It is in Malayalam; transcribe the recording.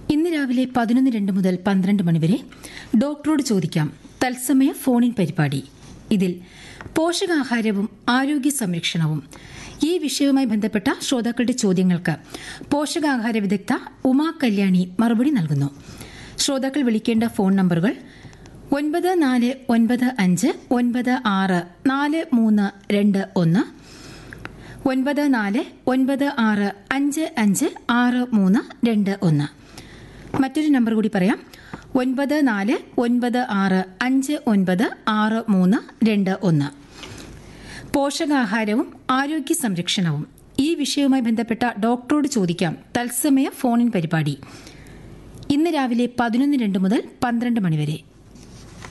ഇന്ന് രാവിലെ പതിനൊന്ന് രണ്ട് മുതൽ പന്ത്രണ്ട് മണിവരെ ഡോക്ടറോട് ചോദിക്കാം തത്സമയ ഫോണിൻ പരിപാടി ഇതിൽ പോഷകാഹാരവും ആരോഗ്യ സംരക്ഷണവും ഈ വിഷയവുമായി ബന്ധപ്പെട്ട ശ്രോതാക്കളുടെ ചോദ്യങ്ങൾക്ക് പോഷകാഹാര വിദഗ്ധ ഉമാ കല്യാണി മറുപടി നൽകുന്നു ശ്രോതാക്കൾ വിളിക്കേണ്ട ഫോൺ നമ്പറുകൾ ഒൻപത് നാല് ഒൻപത് അഞ്ച് ഒൻപത് ആറ് നാല് മൂന്ന് രണ്ട് ഒന്ന് ഒൻപത് നാല് ഒൻപത് ആറ് അഞ്ച് അഞ്ച് ആറ് മൂന്ന് രണ്ട് ഒന്ന് മറ്റൊരു നമ്പർ കൂടി പറയാം ഒൻപത് നാല് ഒൻപത് ആറ് അഞ്ച് ഒൻപത് ആറ് മൂന്ന് രണ്ട് ഒന്ന് പോഷകാഹാരവും ആരോഗ്യ സംരക്ഷണവും ഈ വിഷയവുമായി ബന്ധപ്പെട്ട ഡോക്ടറോട് ചോദിക്കാം തത്സമയ ഫോണിൻ പരിപാടി ഇന്ന് രാവിലെ പതിനൊന്ന് രണ്ട് മുതൽ പന്ത്രണ്ട് മണിവരെ